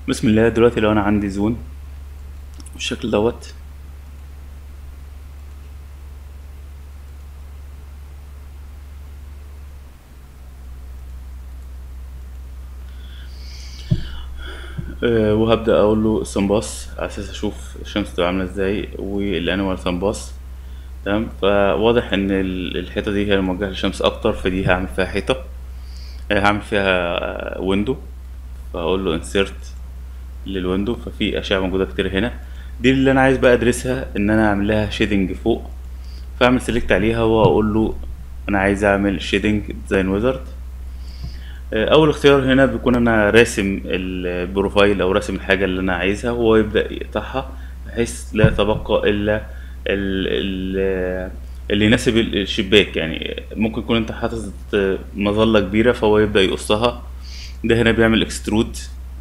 بسم الله دلوقتي لو انا عندي زون بالشكل دوت آه، وهبدأ اقول له سمباس على اساس اشوف الشمس تبقى عاملة ازاي والانوال سمباس تمام فواضح ان ال- الحيطة دي هي موجهة للشمس اكتر فدي هعمل فيها حيطة آه، هعمل فيها ويندو فاقول له انسيرت للويندو ففي اشعه موجوده كتير هنا دي اللي انا عايز بقى ادرسها ان انا اعمل لها شيدنج فوق فاعمل سيلكت عليها واقول له انا عايز اعمل شيدنج ديزاين ويزارد اول اختيار هنا بيكون انا راسم البروفايل او راسم الحاجه اللي انا عايزها وهو يبدا يقطعها بحيث لا يتبقى الا ال ال اللي يناسب الشباك يعني ممكن يكون انت حاطط مظله كبيره فهو يبدا يقصها ده هنا بيعمل اكسترود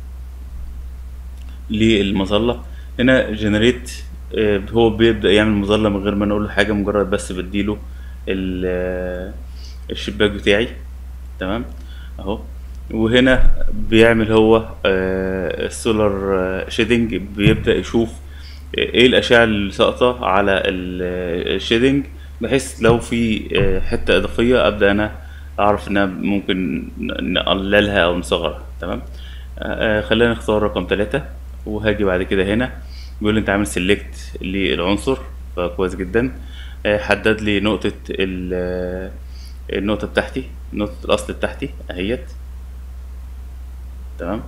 للمظله هنا جنريت هو بيبدا يعمل مظله من غير ما نقول له حاجه مجرد بس بديله ال- آه، الشباك بتاعي تمام اهو وهنا بيعمل هو السولار شيدنج بيبدا يشوف ايه الاشعه اللي ساقطه على الشيدنج بحيث لو في آه، حته اضافيه ابدا انا اعرف انها ممكن نقللها او نصغرها تمام آه، خلينا نختار رقم ثلاثة وهاجي بعد كده هنا بيقول لي انت عامل سيلكت للعنصر فكويس جدا آه، حدد لي نقطة ال- آه، النقطة بتاعتي نقطة الأصل بتاعتي أهيت تمام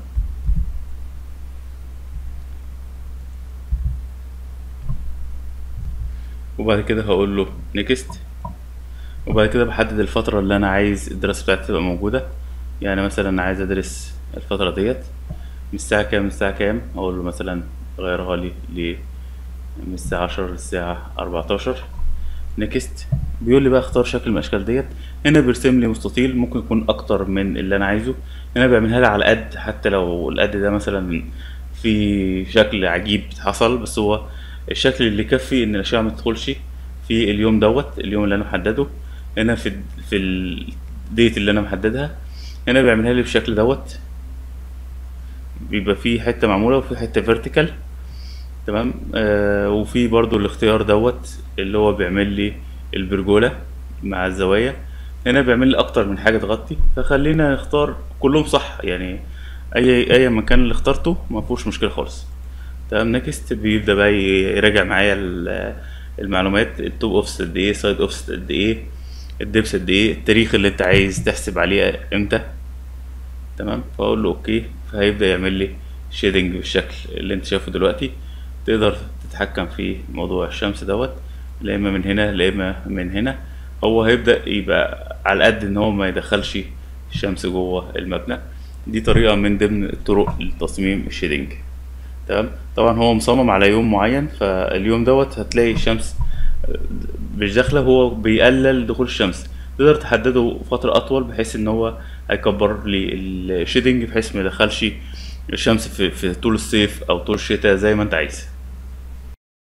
وبعد كده هقول له نيكست وبعد كده بحدد الفترة اللي أنا عايز الدراسة بتاعتي تبقى موجودة يعني مثلا عايز أدرس الفترة ديت من الساعة كام للساعة كام أقول له مثلا غيرها لي ل من الساعة عشرة للساعة أربعتاشر نيكست بيقول لي بقى اختار شكل من الأشكال ديت هنا بيرسم لي مستطيل ممكن يكون أكتر من اللي أنا عايزه هنا بيعملها لي على قد حتى لو القد ده مثلا في شكل عجيب حصل بس هو الشكل اللي يكفي إن الأشعة ما تدخلش في اليوم دوت اليوم اللي أنا محدده هنا في في الديت اللي أنا محددها هنا بيعملها لي بالشكل دوت بيبقى فيه حتة معمولة وفي حتة فيرتيكال تمام آه وفي برضو الاختيار دوت اللي هو بيعمل لي البرجولة مع الزوايا هنا بيعمل لي اكتر من حاجة تغطي فخلينا نختار كلهم صح يعني اي اي مكان اللي اخترته ما فيهوش مشكلة خالص تمام نكست بيبدأ بقى يراجع معايا ال- المعلومات التوب اوفست قد ايه سايد اوفست قد ايه الدبس قد ايه التاريخ اللي انت عايز تحسب عليه امتى تمام فاقول له اوكي فهيبدأ يعمل لي شيدنج بالشكل اللي انت شايفه دلوقتي تقدر تتحكم في موضوع الشمس دوت لا اما من هنا لا اما من هنا هو هيبدأ يبقى على قد ان هو ما يدخلش الشمس جوه المبنى دي طريقة من ضمن الطرق لتصميم الشيدنج تمام طبعا هو مصمم على يوم معين فاليوم دوت هتلاقي الشمس مش داخله هو بيقلل دخول الشمس تقدر تحدده فترة أطول بحيث إن هو هيكبر لي الشيدنج بحيث ما يدخلش الشمس في, في طول الصيف أو طول الشتاء زي ما أنت عايز